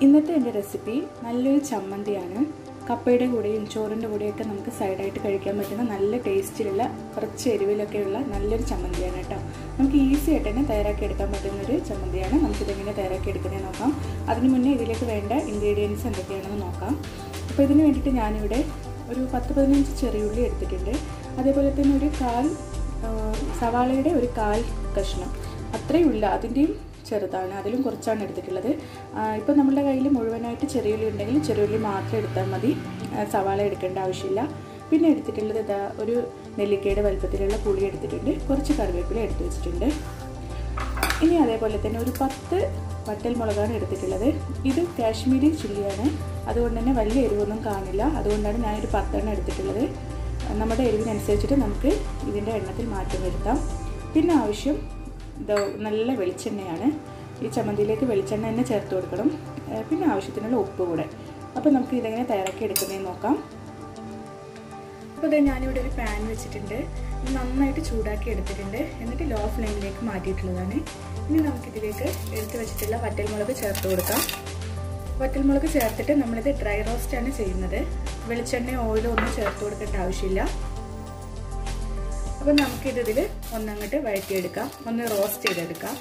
ഇന്നത്തെ എൻ്റെ റെസിപ്പി നല്ലൊരു ചമ്മന്തിയാണ് കപ്പയുടെ കൂടെയും ചോറിൻ്റെ കൂടെയൊക്കെ നമുക്ക് സൈഡായിട്ട് കഴിക്കാൻ പറ്റുന്ന നല്ല ടേസ്റ്റിലുള്ള കുറച്ച് എരിവിലൊക്കെയുള്ള നല്ലൊരു ചമ്മന്തിയാണ് കേട്ടോ നമുക്ക് ഈസി ആയിട്ട് തന്നെ തയ്യാറാക്കി എടുക്കാൻ പറ്റുന്നൊരു ചമ്മന്തിയാണ് നമുക്കിതെങ്ങനെ തയ്യാറാക്കി എടുക്കുന്നത് നോക്കാം അതിന് മുന്നേ ഇതിലേക്ക് വേണ്ട ഇൻഗ്രീഡിയൻസ് എന്തൊക്കെയാണെന്ന് നോക്കാം അപ്പോൾ ഇതിന് വേണ്ടിയിട്ട് ഞാനിവിടെ ഒരു പത്ത് പതിനഞ്ച് ചെറിയുള്ളി എടുത്തിട്ടുണ്ട് അതേപോലെ തന്നെ ഒരു കാൽ സവാളയുടെ ഒരു കാൽ കഷ്ണം അത്രയും ഇല്ല അതിൻ്റെയും ചെറുതാണ് അതിലും കുറച്ചാണ് എടുത്തിട്ടുള്ളത് ഇപ്പോൾ നമ്മുടെ കയ്യിൽ മുഴുവനായിട്ട് ചെറിയുള്ളി ഉണ്ടെങ്കിൽ ചെറിയുള്ളി മാത്രം എടുത്താൽ മതി സവാള എടുക്കേണ്ട ആവശ്യമില്ല പിന്നെ എടുത്തിട്ടുള്ളത് ഇതാ ഒരു നെല്ലിക്കയുടെ വലുപ്പത്തിലുള്ള പുളി എടുത്തിട്ടുണ്ട് കുറച്ച് കറിവേപ്പില എടുത്തു വെച്ചിട്ടുണ്ട് ഇനി അതേപോലെ തന്നെ ഒരു പത്ത് വറ്റൽ മുളകാണ് എടുത്തിട്ടുള്ളത് ഇത് കാശ്മീരി ചില്ലിയാണ് അതുകൊണ്ട് തന്നെ വലിയ എരിവൊന്നും കാണില്ല അതുകൊണ്ടാണ് ഞാനൊരു പത്തെണ്ണം എടുത്തിട്ടുള്ളത് നമ്മുടെ എരിവിനനുസരിച്ചിട്ട് നമുക്ക് ഇതിൻ്റെ എണ്ണത്തിൽ മാറ്റം വരുത്താം പിന്നെ ആവശ്യം ഇത് നല്ല വെളിച്ചെണ്ണയാണ് ഈ ചമ്മന്തിയിലേക്ക് വെളിച്ചെണ്ണ തന്നെ ചേർത്ത് കൊടുക്കണം പിന്നെ ആവശ്യത്തിനുള്ള ഉപ്പ് കൂടെ അപ്പോൾ നമുക്ക് ഇതെങ്ങനെ തയ്യാറാക്കി എടുക്കുന്നതെന്ന് നോക്കാം അപ്പോൾ ഇത് ഞാനിവിടെ ഒരു പാൻ വെച്ചിട്ടുണ്ട് നന്നായിട്ട് ചൂടാക്കി എടുത്തിട്ടുണ്ട് എന്നിട്ട് ലോ ഫ്ലെയിമിലേക്ക് മാറ്റിയിട്ടുള്ളതാണ് ഇനി നമുക്കിതിലേക്ക് എടുത്ത് വെച്ചിട്ടുള്ള വറ്റൽമുളക് ചേർത്ത് കൊടുക്കാം വറ്റൽമുളക് ചേർത്തിട്ട് നമ്മളിത് ഡ്രൈ റോസ്റ്റ് ആണ് ചെയ്യുന്നത് വെളിച്ചെണ്ണ ഓയിലോ ഒന്നും ചേർത്ത് കൊടുക്കേണ്ട ആവശ്യമില്ല അപ്പം നമുക്കിത് ഇതിൽ ഒന്നങ്ങോട്ട് വഴറ്റിയെടുക്കാം ഒന്ന് റോസ്റ്റ് ചെയ്തെടുക്കാം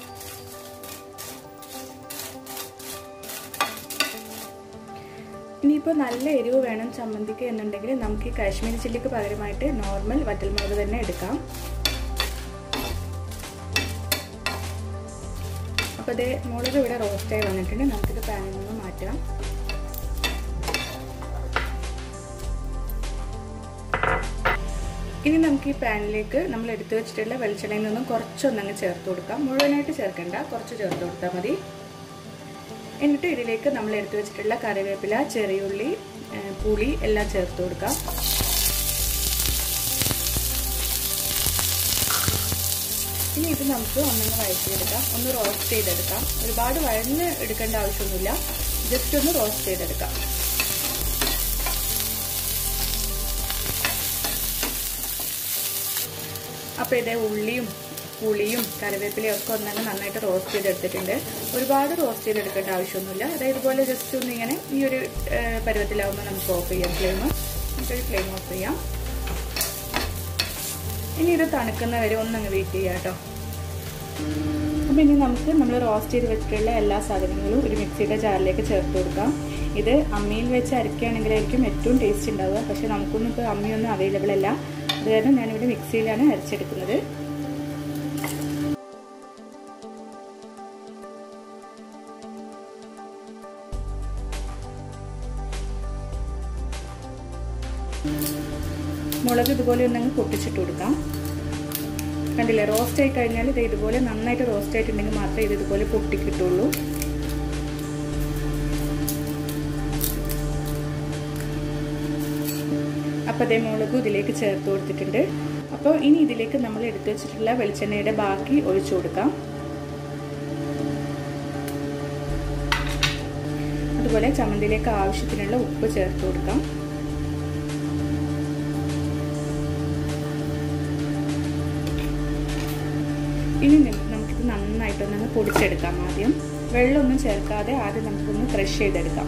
ഇനിയിപ്പോൾ നല്ല എരിവ് വേണം ചമ്മന്തിക്ക് എന്നുണ്ടെങ്കിൽ നമുക്ക് ഈ കാശ്മീരി ചില്ലിക്ക് പകരമായിട്ട് നോർമൽ വറ്റൽമുളക് തന്നെ എടുക്കാം അപ്പോൾ ഇതേ മുളക് ഇവിടെ റോസ്റ്റായി വന്നിട്ടുണ്ട് നമുക്കിത് പാനിൽ നിന്ന് മാറ്റാം ഇനി നമുക്ക് ഈ പാനിലേക്ക് നമ്മൾ എടുത്തു വെച്ചിട്ടുള്ള വെളിച്ചെണ്ണയിൽ നിന്നും കുറച്ചൊന്നങ്ങ് ചേർത്ത് കൊടുക്കാം മുഴുവനായിട്ട് ചേർക്കണ്ട കുറച്ച് ചേർത്ത് കൊടുത്താൽ മതി എന്നിട്ട് ഇതിലേക്ക് നമ്മൾ എടുത്തു വെച്ചിട്ടുള്ള കറിവേപ്പില ചെറിയുള്ളി പുളി എല്ലാം ചേർത്ത് കൊടുക്കാം ഇനി ഇത് നമുക്ക് ഒന്നങ്ങ് വഴറ്റിയെടുക്കാം ഒന്ന് റോസ്റ്റ് ചെയ്തെടുക്കാം ഒരുപാട് വഴഞ്ഞ് എടുക്കേണ്ട ആവശ്യമൊന്നുമില്ല ജസ്റ്റ് ഒന്ന് റോസ്റ്റ് ചെയ്തെടുക്കാം അപ്പോൾ ഇതേ ഉള്ളിയും പുളിയും കറിവേപ്പിലയും ഒക്കെ ഒന്നങ്ങ് നന്നായിട്ട് റോസ്റ്റ് ചെയ്തെടുത്തിട്ടുണ്ട് ഒരുപാട് റോസ്റ്റ് ചെയ്തെടുക്കേണ്ട ആവശ്യമൊന്നുമില്ല അതായത് ഇതുപോലെ ജസ്റ്റ് ഒന്ന് ഇങ്ങനെ ഈ ഒരു പരുവത്തിലാവുമ്പോൾ നമുക്ക് ഓഫ് ചെയ്യാം ഫ്ലെയിം നമുക്കൊരു ഫ്ലെയിം ഓഫ് ചെയ്യാം ഇനി ഇത് തണുക്കുന്ന വരെ ഒന്നങ്ങ് വെയിറ്റ് ചെയ്യാം കേട്ടോ അപ്പം ഇനി നമുക്ക് നമ്മൾ റോസ്റ്റ് ചെയ്ത് വെച്ചിട്ടുള്ള എല്ലാ സാധനങ്ങളും ഒരു മിക്സിയുടെ ജാറിലേക്ക് ചേർത്ത് കൊടുക്കാം ഇത് അമ്മിയിൽ വെച്ച് അരക്കുകയാണെങ്കിലായിരിക്കും ഏറ്റവും ടേസ്റ്റ് ഉണ്ടാവുക പക്ഷേ നമുക്കൊന്നും ഇപ്പോൾ അമ്മിയൊന്നും അവൈലബിൾ അല്ല അത് കാരണം ഞാനിവിടെ മിക്സിയിലാണ് അരച്ചെടുക്കുന്നത് മുളക് ഇതുപോലെ ഒന്നങ്ങ് പൊട്ടിച്ചിട്ട് കൊടുക്കാം കണ്ടില്ലേ റോസ്റ്റ് ആയി കഴിഞ്ഞാൽ ഇത് ഇതുപോലെ നന്നായിട്ട് റോസ്റ്റ് ആയിട്ടുണ്ടെങ്കിൽ മാത്രമേ ഇത് ഇതുപോലെ പൊട്ടി കിട്ടുള്ളൂ അപ്പോൾ അതേ മുളകും ഇതിലേക്ക് ചേർത്ത് കൊടുത്തിട്ടുണ്ട് അപ്പോൾ ഇനി ഇതിലേക്ക് നമ്മൾ എടുത്തു വെച്ചിട്ടുള്ള വെളിച്ചെണ്ണയുടെ ബാക്കി ഒഴിച്ചു കൊടുക്കാം അതുപോലെ ചമ്മന്തിയിലേക്ക് ആവശ്യത്തിനുള്ള ഉപ്പ് ചേർത്ത് കൊടുക്കാം ഇനി നമുക്കിത് നന്നായിട്ടൊന്നൊന്ന് പൊടിച്ചെടുക്കാം ആദ്യം വെള്ളമൊന്നും ചേർക്കാതെ ആദ്യം നമുക്കൊന്ന് ക്രഷ് ചെയ്തെടുക്കാം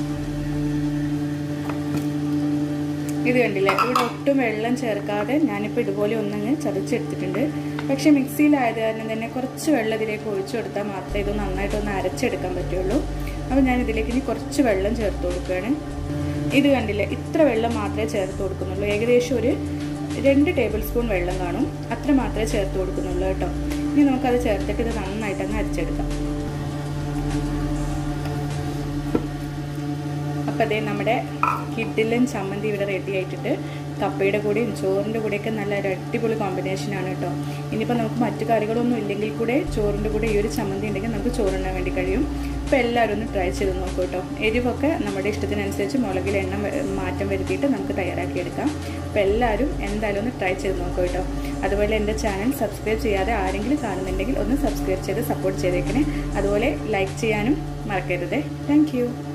ഇത് കണ്ടില്ലേ ഇവിടെ ഒട്ടും വെള്ളം ചേർക്കാതെ ഞാനിപ്പോൾ ഇതുപോലെ ഒന്നങ്ങ് ചതച്ചെടുത്തിട്ടുണ്ട് പക്ഷേ മിക്സിയിലായത് കാരണം തന്നെ കുറച്ച് വെള്ളം ഇതിലേക്ക് ഒഴിച്ചു കൊടുത്താൽ മാത്രമേ ഇത് നന്നായിട്ടൊന്ന് അരച്ചെടുക്കാൻ പറ്റുള്ളൂ അപ്പോൾ ഞാൻ ഇതിലേക്ക് ഇനി കുറച്ച് വെള്ളം ചേർത്ത് കൊടുക്കുകയാണ് ഇത് കണ്ടില്ലേ ഇത്ര വെള്ളം മാത്രമേ ചേർത്ത് കൊടുക്കുന്നുള്ളൂ ഏകദേശം ഒരു രണ്ട് ടേബിൾ സ്പൂൺ വെള്ളം കാണും അത്ര മാത്രമേ ചേർത്ത് കൊടുക്കുന്നുള്ളൂ കേട്ടോ ഇനി നമുക്കത് ചേർത്തിട്ട് ഇത് നന്നായിട്ട് അങ്ങ് അരച്ചെടുക്കാം അപ്പം അതേ നമ്മുടെ കിഡിലും ചമ്മന്തി ഇവിടെ റെഡി ആയിട്ടുണ്ട് കപ്പയുടെ കൂടെയും ചോറിൻ്റെ കൂടെയൊക്കെ നല്ല ഒരു അടിപൊളി കോമ്പിനേഷനാണ് കേട്ടോ ഇനിയിപ്പോൾ നമുക്ക് മറ്റു കറികളൊന്നും ഇല്ലെങ്കിൽ കൂടെ ചോറിൻ്റെ കൂടെ ഈ ഒരു ചമ്മന്തി ഉണ്ടെങ്കിൽ നമുക്ക് ചോറുണ്ടാൻ വേണ്ടി കഴിയും അപ്പോൾ എല്ലാവരും ഒന്ന് ട്രൈ ചെയ്ത് നോക്കൂ കേട്ടോ എരിവൊക്കെ നമ്മുടെ ഇഷ്ടത്തിനനുസരിച്ച് മുളകിൽ എണ്ണ മാറ്റം വരുത്തിയിട്ട് നമുക്ക് തയ്യാറാക്കിയെടുക്കാം അപ്പോൾ എല്ലാവരും എന്തായാലും ഒന്ന് ട്രൈ ചെയ്ത് നോക്കൂ കേട്ടോ അതുപോലെ എൻ്റെ ചാനൽ സബ്സ്ക്രൈബ് ചെയ്യാതെ ആരെങ്കിലും കാണുന്നുണ്ടെങ്കിൽ ഒന്ന് സബ്സ്ക്രൈബ് ചെയ്ത് സപ്പോർട്ട് ചെയ്തേക്കണേ അതുപോലെ ലൈക്ക് ചെയ്യാനും മറക്കരുത് താങ്ക്